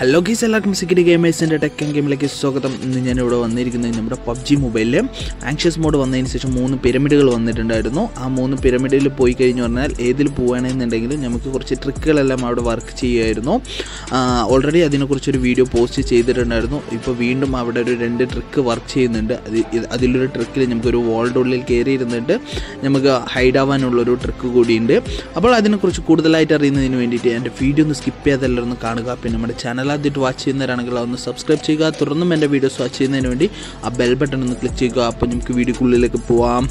hello ഗീസ് എല്ലാവർക്കും സിക്കറ്റ് ഗെയിമേഴ്സിൻ്റെ tech and ഗെയിമിലേക്ക് സ്വാഗതം ഇന്ന് ഞാനിവിടെ വന്നിരിക്കുന്നത് നമ്മുടെ പബ്ജി മൊബൈലിൽ ആങ്ഷ്യസ് മോഡ് വന്നതിന് ശേഷം മൂന്ന് പിരമിഡുകൾ വന്നിട്ടുണ്ടായിരുന്നു ആ മൂന്ന് പിരമിഡിൽ പോയി കഴിഞ്ഞു പറഞ്ഞാൽ ഏതിൽ പോവുകയാണെന്നുണ്ടെങ്കിൽ നമുക്ക് കുറച്ച് ട്രിക്കുകളെല്ലാം അവിടെ വർക്ക് ചെയ്യുമായിരുന്നു ഓൾറെഡി അതിനെക്കുറിച്ചൊരു വീഡിയോ പോസ്റ്റ് ചെയ്തിട്ടുണ്ടായിരുന്നു ഇപ്പോൾ വീണ്ടും അവിടെ ഒരു രണ്ട് ട്രിക്ക് വർക്ക് ചെയ്യുന്നുണ്ട് അത് ഇത് അതിലൊരു ട്രിക്കിൽ നമുക്കൊരു വാളിൻ്റെ ഉള്ളിൽ കയറി ഇരുന്നിട്ട് നമുക്ക് ഹൈഡ് ആവാനുള്ളൊരു ട്രിക്ക് കൂടിയുണ്ട് അപ്പോൾ അതിനെക്കുറിച്ച് കൂടുതലായിട്ട് അറിയുന്നതിന് വേണ്ടിയിട്ട് എൻ്റെ വീഡിയോ ഒന്ന് സ്കിപ്പ് ചെയ്യാതെല്ലാവരും ഒന്ന് കാണുക പിന്നെ നമ്മുടെ ചാനൽ ആദ്യമായിട്ട് വാച്ച് ചെയ്യുന്നവരാണെങ്കിൽ അതൊന്ന് സബ്സ്ക്രൈബ് ചെയ്യുക തുടർന്നും എൻ്റെ വീഡിയോസ് വാച്ച് ചെയ്യുന്നതിന് വേണ്ടി ആ ബെൽ ബട്ടൺ ഒന്ന് ക്ലിക്ക് ചെയ്യുക അപ്പോൾ നമുക്ക് വീഡിയോക്കുള്ളിലേക്ക് പോവാം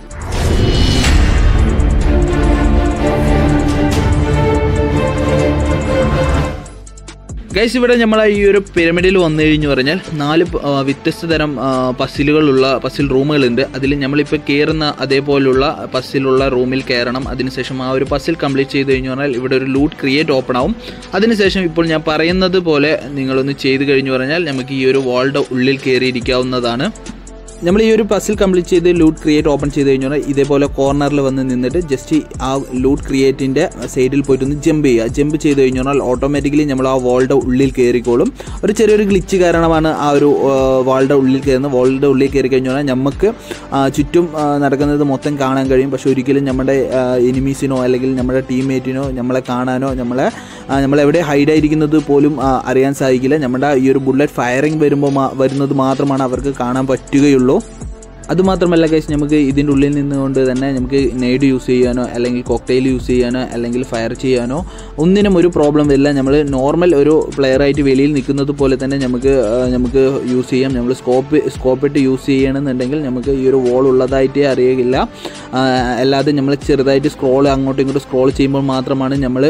ഗൈസ് ഇവിടെ നമ്മൾ ഈ ഒരു പിരമിഡിൽ വന്നു കഴിഞ്ഞു പറഞ്ഞാൽ നാല് പ- ആ, വ്യത്യസ്ത തരം ആ, പസിലുകളുള്ള പസിൽ റൂമുകളുണ്ട് അതിൽ നമ്മളിപ്പോൾ കയറുന്ന അതേപോലുള്ള പസിലുള്ള റൂമിൽ കയറണം അതിനുശേഷം ആ ഒരു പസിൽ കംപ്ലീറ്റ് ചെയ്ത് കഴിഞ്ഞു പറഞ്ഞാൽ ഇവിടെ ഒരു ലൂട്ട് ക്രിയേറ്റ് ഓപ്പൺ ആവും അതിനുശേഷം ഇപ്പോൾ ഞാൻ പറയുന്നത് പോലെ നിങ്ങളൊന്ന് ചെയ്ത് കഴിഞ്ഞു പറഞ്ഞാൽ നമുക്ക് ഈ ഒരു വാളിൻ്റെ ഉള്ളിൽ കയറിയിരിക്കാവുന്നതാണ് നമ്മൾ ഈ ഒരു പസിൽ കംപ്ലീറ്റ് ചെയ്ത് ലൂട്ട് ക്രിയേറ്റ് ഓപ്പൺ ചെയ്ത് കഴിഞ്ഞാൽ ഇതേപോലെ കോർണറിൽ വന്ന് നിന്നിട്ട് ജസ്റ്റ് ആ ലൂട്ട് ക്രിയേറ്റിൻ്റെ സൈഡിൽ പോയിട്ട് ഒന്ന് ജമ്പ് ചെയ്യുക ജമ്പ് ചെയ്ത് കഴിഞ്ഞാൽ ഓട്ടോമാറ്റിക്കലി നമ്മൾ ആ വാളിൻ്റെ ഉള്ളിൽ കയറിക്കോളും ഒരു ചെറിയൊരു ഗ്ലിച്ച് കാരണമാണ് ആ ഒരു വാളിൻ്റെ ഉള്ളിൽ കയറുന്നത് വാളിൻ്റെ ഉള്ളിൽ കയറി കഴിഞ്ഞാൽ നമുക്ക് ആ, ചുറ്റും ആ, നടക്കുന്നത് മൊത്തം കാണാൻ കഴിയും പക്ഷേ ഒരിക്കലും നമ്മുടെ എനിമീസിനോ അല്ലെങ്കിൽ നമ്മുടെ ടീംമേറ്റിനോ നമ്മളെ കാണാനോ നമ്മളെ ആ, നമ്മളെവിടെ ഹൈഡായിരിക്കുന്നത് പോലും ആ, അറിയാൻ സാധിക്കില്ല നമ്മുടെ ഈ ഒരു ബുള്ളറ്റ് ഫയറിംഗ് വരുമ്പോൾ മാ- വരുന്നത് മാത്രമാണ് അവർക്ക് കാണാൻ പറ്റുകയുള്ളൂ അതുമാത്രമല്ല കേസ് നമുക്ക് ഇതിൻ്റെ ഉള്ളിൽ നിന്നുകൊണ്ട് തന്നെ നമുക്ക് നെയ്ഡ് യൂസ് ചെയ്യാനോ അല്ലെങ്കിൽ കോക്ടെയിൽ യൂസ് ചെയ്യാനോ അല്ലെങ്കിൽ ഫയർ ചെയ്യാനോ ഒന്നിനും ഒരു പ്രോബ്ലം വരില്ല നമ്മൾ നോർമൽ ഒരു പ്ലെയറായിട്ട് വെളിയിൽ നിൽക്കുന്നത് പോലെ തന്നെ നമുക്ക് ആ, നമുക്ക് യൂസ് ചെയ്യാം നമ്മൾ സ്കോപ്പ് സ്കോപ്പ് ഇട്ട് യൂസ് ചെയ്യണമെന്നുണ്ടെങ്കിൽ നമുക്ക് ഈ ഒരു വോൾ ഉള്ളതായിട്ടേ അറിയില്ല ആ, അല്ലാതെ നമ്മൾ ചെറുതായിട്ട് സ്ക്രോൾ അങ്ങോട്ടും ഇങ്ങോട്ടും സ്ക്രോൾ ചെയ്യുമ്പോൾ മാത്രമാണ് നമ്മൾ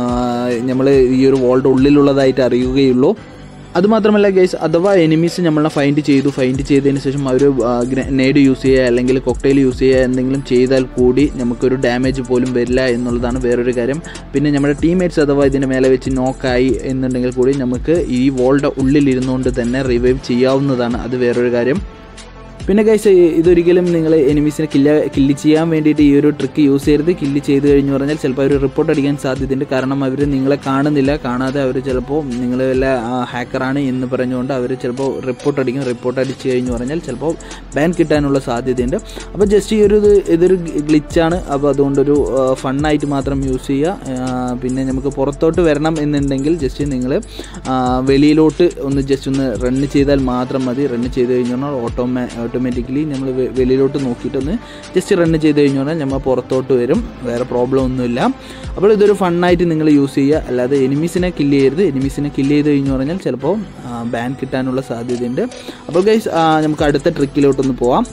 നമ്മൾ ഈ ഒരു വോളിൻ്റെ ഉള്ളിലുള്ളതായിട്ട് അറിയുകയുള്ളൂ അതുമാത്രമല്ല ഗൈസ് അഥവാ എനിമീസ് നമ്മളെ ഫൈൻഡ് ചെയ്തു ഫൈൻഡ് ചെയ്തതിന് ശേഷം അവർ ഗ്രനേഡ് യൂസ് ചെയ്യുക അല്ലെങ്കിൽ കൊക്ടെയിൽ യൂസ് ചെയ്യുക എന്തെങ്കിലും ചെയ്താൽ കൂടി നമുക്കൊരു ഡാമേജ് പോലും വരില്ല എന്നുള്ളതാണ് വേറൊരു കാര്യം പിന്നെ നമ്മുടെ ടീംമേറ്റ്സ് അഥവാ ഇതിൻ്റെ മേലെ വെച്ച് നോക്കായി എന്നുണ്ടെങ്കിൽ കൂടി നമുക്ക് ഈ വോളിൻ്റെ ഉള്ളിൽ ഇരുന്നുകൊണ്ട് തന്നെ റിവൈവ് ചെയ്യാവുന്നതാണ് അത് വേറൊരു കാര്യം പിന്നെ ഗൈസ് ഇതൊരിക്കലും നിങ്ങൾ എനിമീസിനെ കില്ല കില്ല് ചെയ്യാൻ വേണ്ടിയിട്ട് ഈ ഒരു ട്രിക്ക് യൂസ് ചെയ്യരുത് കില്ല് ചെയ്ത് കഴിഞ്ഞു പറഞ്ഞാൽ ചിലപ്പോൾ അവർ റിപ്പോർട്ട് അടിക്കാൻ സാധ്യതയുണ്ട് കാരണം അവർ നിങ്ങളെ കാണുന്നില്ല കാണാതെ അവർ ചിലപ്പോൾ നിങ്ങൾ വല്ല ഹാക്കറാണ് എന്ന് പറഞ്ഞുകൊണ്ട് അവർ ചിലപ്പോൾ റിപ്പോർട്ട് അടിക്കും റിപ്പോർട്ട് അടിച്ച് കഴിഞ്ഞു പറഞ്ഞാൽ ചിലപ്പോൾ ബാൻ കിട്ടാനുള്ള സാധ്യതയുണ്ട് അപ്പോൾ ജസ്റ്റ് ഈ ഒരു ഇത് ഇതൊരു ഗ്ലിച്ചാണ് അപ്പോൾ അതുകൊണ്ടൊരു ഫണ്ണായിട്ട് മാത്രം യൂസ് ചെയ്യുക ആ, പിന്നെ നമുക്ക് പുറത്തോട്ട് വരണം എന്നുണ്ടെങ്കിൽ ജസ്റ്റ് നിങ്ങൾ വെളിയിലോട്ട് ഒന്ന് ജസ്റ്റ് ഒന്ന് റണ്ണ് ചെയ്താൽ മാത്രം മതി റണ്ണ് ചെയ്ത് കഴിഞ്ഞാൽ ഓട്ടോമാ ഓട്ടോമാറ്റിക്കലി നമ്മൾ വെളിയിലോട്ട് നോക്കിയിട്ടൊന്ന് ജസ്റ്റ് റണ്ണ് ചെയ്ത് കഴിഞ്ഞാൽ നമ്മൾ പുറത്തോട്ട് വരും വേറെ പ്രോബ്ലം ഒന്നുമില്ല അപ്പോൾ ഇതൊരു ഫണ്ണായിട്ട് നിങ്ങൾ യൂസ് ചെയ്യുക അല്ലാതെ എനിമീസിനെ കില്ല് ചെയ്യരുത് എനിമീസിനെ കില്ല് ചെയ്ത് കഴിഞ്ഞു പറഞ്ഞാൽ ചിലപ്പോൾ ബാൻ കിട്ടാനുള്ള സാധ്യതയുണ്ട് അപ്പോൾ ഗൈസ് നമുക്ക് അടുത്ത ട്രിക്കിലോട്ടൊന്ന് പോവാം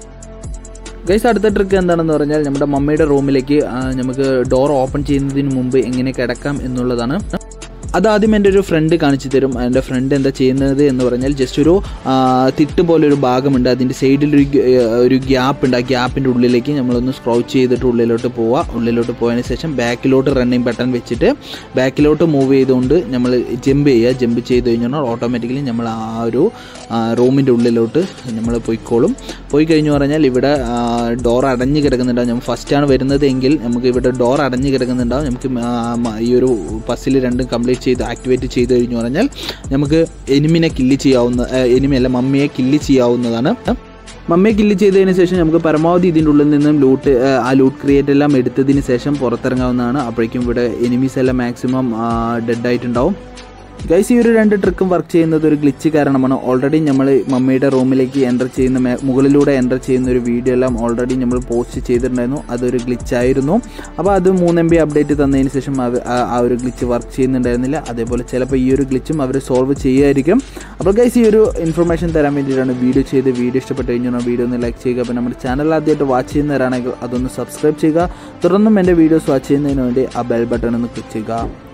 ഗൈസ് അടുത്ത ട്രിക്ക് എന്താണെന്ന് പറഞ്ഞാൽ നമ്മുടെ മമ്മിയുടെ റൂമിലേക്ക് ആ, നമുക്ക് ഡോർ ഓപ്പൺ ചെയ്യുന്നതിന് മുമ്പ് എങ്ങനെ കിടക്കാം എന്നുള്ളതാണ് അതാദ്യം എൻ്റെ ഒരു ഫ്രണ്ട് കാണിച്ചു തരും എൻ്റെ ഫ്രണ്ട് എന്താ ചെയ്യുന്നത് എന്ന് പറഞ്ഞാൽ ജസ്റ്റ് ഒരു ആ, തിട്ട് പോലെ ഒരു ഭാഗമുണ്ട് അതിൻ്റെ സൈഡിൽ ഒരു ഗ്യ- ഒരു ഗ്യാപ്പ് ഉണ്ട് ആ ഗ്യാപ്പിൻ്റെ ഉള്ളിലേക്ക് നമ്മളൊന്ന് സ്ക്രൗച്ച് ചെയ്തിട്ട് ഉള്ളിലോട്ട് പോവുക ഉള്ളിലോട്ട് പോയതിന് ശേഷം ബാക്കിലോട്ട് റണ്ണിങ് ബട്ടൺ വെച്ചിട്ട് ബാക്കിലോട്ട് മൂവ് ചെയ്തുകൊണ്ട് നമ്മൾ ജമ്പ് ചെയ്യുക ജമ്പ് ചെയ്ത് കഴിഞ്ഞാൽ ഓട്ടോമാറ്റിക്കലി നമ്മൾ ആ ഒരു റൂമിൻ്റെ ഉള്ളിലോട്ട് നമ്മൾ പോയിക്കോളും പോയി കഴിഞ്ഞു പറഞ്ഞാൽ ഇവിടെ ഡോർ അടഞ്ഞു കിടക്കുന്നുണ്ടാവും നമ്മൾ ഫസ്റ്റാണ് വരുന്നത് എങ്കിൽ നമുക്ക് ഇവിടെ ഡോർ അടഞ്ഞു കിടക്കുന്നുണ്ടാവും നമുക്ക് ആ, മ- ഈ ഒരു പസിൽ രണ്ടും കംപ്ലീറ്റ് ചെയ്ത് ആക്ടിവേറ്റ് ചെയ്ത് കഴിഞ്ഞു പറഞ്ഞാൽ നമുക്ക് എനിമിനെ കില്ല് ചെയ്യാവുന്ന എനിമി അല്ല മമ്മിയെ കില്ല് ചെയ്യാവുന്നതാണ് മമ്മിയെ കില്ല് ചെയ്തതിന് ശേഷം നമുക്ക് പരമാവധി ഇതിൻ്റെ ഉള്ളിൽ നിന്നും ലൂട്ട് ആ ലൂട്ട് ക്രിയേറ്റ് എല്ലാം എടുത്തതിന് ശേഷം പുറത്തിറങ്ങാവുന്നതാണ് അപ്പോഴേക്കും ഇവിടെ എനിമീസ് എല്ലാം മാക്സിമം ഡെഡ് ആയിട്ടുണ്ടാവും ഗൈസ് ഈ ഒരു രണ്ട് ട്രിക്കും വർക്ക് ചെയ്യുന്നത് ഒരു ഗ്ലിച്ച് കാരണമാണ് ഓൾറെഡി നമ്മൾ മമ്മിയുടെ റൂമിലേക്ക് എൻ്റർ ചെയ്യുന്ന മേ- മുകളിലൂടെ എൻ്റർ ചെയ്യുന്ന ഒരു വീഡിയോ എല്ലാം ഓൾറെഡി നമ്മൾ പോസ്റ്റ് ചെയ്തിട്ടുണ്ടായിരുന്നു അതൊരു ഗ്ലിച്ച് ആയിരുന്നു അപ്പോൾ അത് മൂന്ന് എം ബി അപ്ഡേറ്റ് തന്നതിന് ശേഷം അവ- ആ ആ ഒരു ഗ്ലിച്ച് വർക്ക് ചെയ്യുന്നുണ്ടായിരുന്നില്ല അതേപോലെ ചിലപ്പോൾ ഈ ഒരു ഗ്ലിച്ചും അവർ സോൾവ് ചെയ്യുമായിരിക്കും അപ്പോൾ ഗൈസ് ഈ ഒരു ഇൻഫർമേഷൻ തരാൻ വേണ്ടിയിട്ടാണ് വീഡിയോ ചെയ്ത് വീഡിയോ ഇഷ്ടപ്പെട്ട് കഴിഞ്ഞാൽ വീഡിയോ ഒന്ന് ലൈക്ക് ചെയ്യുക അപ്പോൾ നമ്മുടെ ചാനൽ ആദ്യമായിട്ട് വാച്ച് ചെയ്യുന്നവരാണെങ്കിൽ അതൊന്ന് സബ്സ്ക്രൈബ് ചെയ്യുക തുടർന്നും എൻ്റെ വീഡിയോസ് വാച്ച് ചെയ്യുന്നതിന് വേണ്ടി ആ ബെൽ ബട്ടൺ ഒന്ന് ക്ലിക്ക് ചെയ്യുക